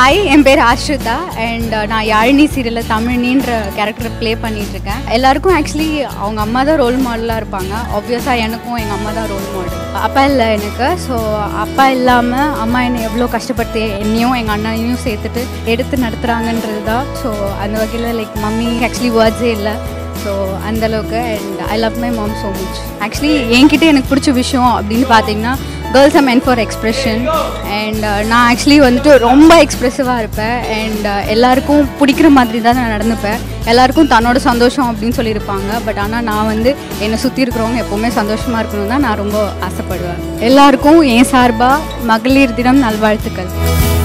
hi என் பேர் Ashritha and நான் யாழினி சீரியலில் தமிழ்னின்ற கேரக்டர் ப்ளே பண்ணிட்டு இருக்கேன் எல்லாருக்கும் ஆக்சுவலி அவங்க அம்மா தான் ரோல் மாடலாக இருப்பாங்க ஆப்வியஸாக எனக்கும் எங்கள் அம்மா தான் ரோல் மாடல் அப்பா இல்லை எனக்கு ஸோ அப்பா இல்லாமல் அம்மா என்னை எவ்வளோ கஷ்டப்படுத்தி என்னையும் எங்கள் அண்ணனையும் சேர்த்துட்டு எடுத்து நடத்துகிறாங்கன்றது தான் ஸோ அந்த வகையில் லைக் மம்மி ஆக்சுவலி வேர்ட்ஸே இல்லை ஸோ அந்தளவுக்கு and I love my mom so much actually என்கிட்ட எனக்கு பிடிச்ச விஷயம் அப்படின்னு பார்த்தீங்கன்னா girls are meant for expression and நான் ஆக்சுவலி வந்துட்டு ரொம்ப எக்ஸ்ப்ரெசிவாக இருப்பேன் அண்ட் எல்லாருக்கும் பிடிக்கிற மாதிரி தான் நான் நடந்துப்பேன் எல்லாருக்கும் தன்னோட சந்தோஷம் அப்படின்னு சொல்லியிருப்பாங்க பட் ஆனால் நான் வந்து என்னை சுற்றி இருக்கிறவங்க எப்போவுமே சந்தோஷமாக இருக்கணும் தான் நான் ரொம்ப ஆசைப்படுவேன் எல்லாருக்கும் என் சார்பாக மகளிர் தினம் நல்வாழ்த்துக்கள்